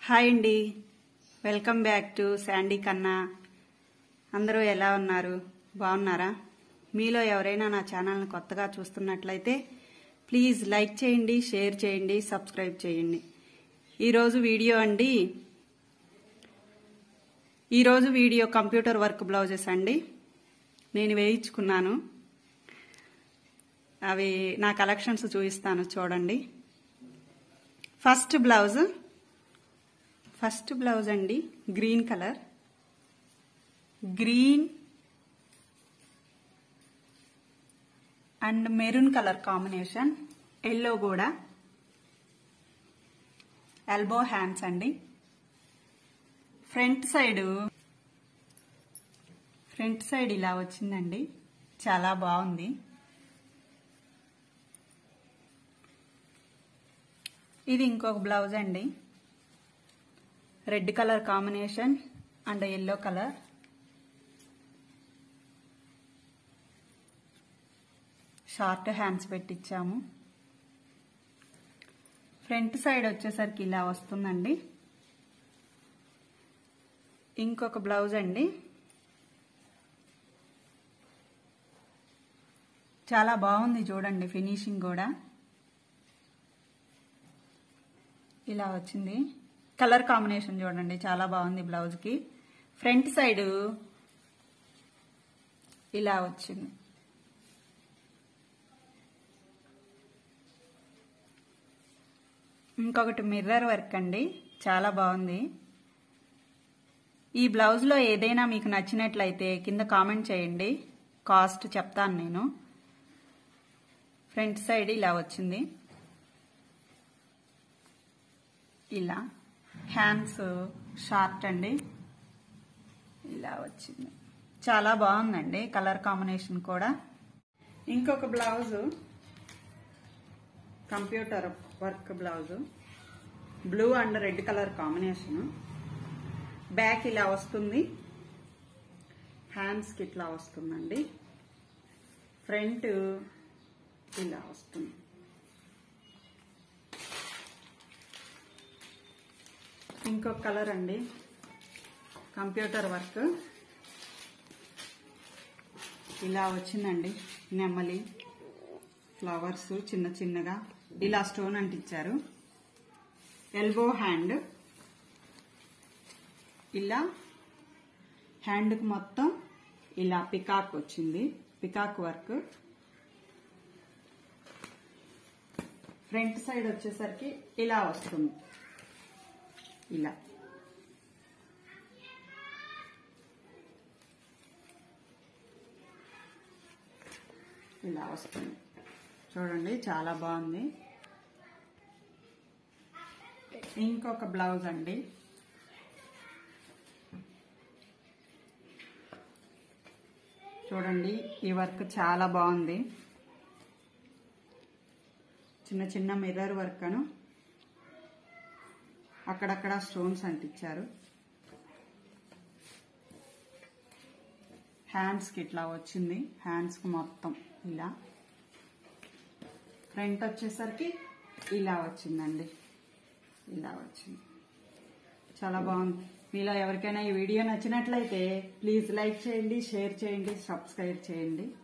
hi అండి welcome back to Sandy కన్నా అందరూ ఎలా ఉన్నారు బాగున్నారా మీలో ఎవరైనా నా ఛానల్ని కొత్తగా చూస్తున్నట్లయితే ప్లీజ్ లైక్ చేయండి షేర్ చేయండి సబ్స్క్రైబ్ చేయండి ఈరోజు వీడియో అండి ఈరోజు వీడియో కంప్యూటర్ వర్క్ బ్లౌజెస్ అండి నేను వేయించుకున్నాను అవి నా కలెక్షన్స్ చూపిస్తాను చూడండి ఫస్ట్ బ్లౌజ్ ఫస్ట్ బ్లౌజ్ అండి green colour green and maroon colour combination yellow కూడా ఎల్బో హ్యాండ్స్ అండి ఫ్రంట్ సైడ్ ఫ్రంట్ సైడ్ ఇలా వచ్చిందండి చాలా బాగుంది ఇది ఇంకొక బ్లౌజ్ అండి red colour combination and yellow colour short hands పెట్టించాము ఫ్రంట్ సైడ్ వచ్చేసరికి ఇలా వస్తుందండి ఇంకొక బ్లౌజ్ అండి చాలా బాగుంది చూడండి ఫినిషింగ్ కూడా ఇలా వచ్చింది కలర్ కాంబినేషన్ చూడండి చాలా బాగుంది బ్లౌజ్కి ఫ్రంట్ సైడ్ ఇలా వచ్చింది ఇంకొకటి మిర్రర్ వర్క్ అండి చాలా బాగుంది ఈ బ్లౌజ్లో ఏదైనా మీకు నచ్చినట్లయితే కింద కామెంట్ చేయండి కాస్ట్ చెప్తాను నేను ఫ్రంట్ సైడ్ ఇలా వచ్చింది ఇలా హ్యాండ్స్ షార్ట్ అండి ఇలా వచ్చింది చాలా బాగుందండి కలర్ కాంబినేషన్ కూడా ఇంకొక blouse computer work blouse blue and red colour combination back ఇలా వస్తుంది హ్యాండ్స్కి ఇట్లా వస్తుందండి ఫ్రంట్ ఇలా వస్తుంది ఇంకొక కలర్ అండి కంప్యూటర్ వర్క్ ఇలా వచ్చిందండి నెమ్మలి ఫ్లవర్స్ చిన్న చిన్నగా ఇలా స్టోన్ అంటించారు ఎల్బో హ్యాండ్ ఇలా హ్యాండ్కి మొత్తం ఇలా పికాక్ వచ్చింది పికాక్ వర్క్ ఫ్రంట్ సైడ్ వచ్చేసరికి ఇలా వస్తుంది ఇలా ఇలా వస్తుంది చూడండి చాలా బాగుంది ఇంకొక బ్లౌజ్ అండి చూడండి ఈ వర్క్ చాలా బాగుంది చిన్న చిన్న మిర్రర్ వర్క్ అను అక్కడక్కడ స్టోన్స్ అంటించారు హ్యాండ్స్కి ఇట్లా వచ్చింది హ్యాండ్స్కి మొత్తం ఇలా ఫ్రంట్ వచ్చేసరికి ఇలా వచ్చిందండి ఇలా వచ్చింది చాలా బాగుంది మీలో ఎవరికైనా ఈ వీడియో నచ్చినట్లయితే ప్లీజ్ లైక్ చేయండి షేర్ చేయండి సబ్స్క్రైబ్ చేయండి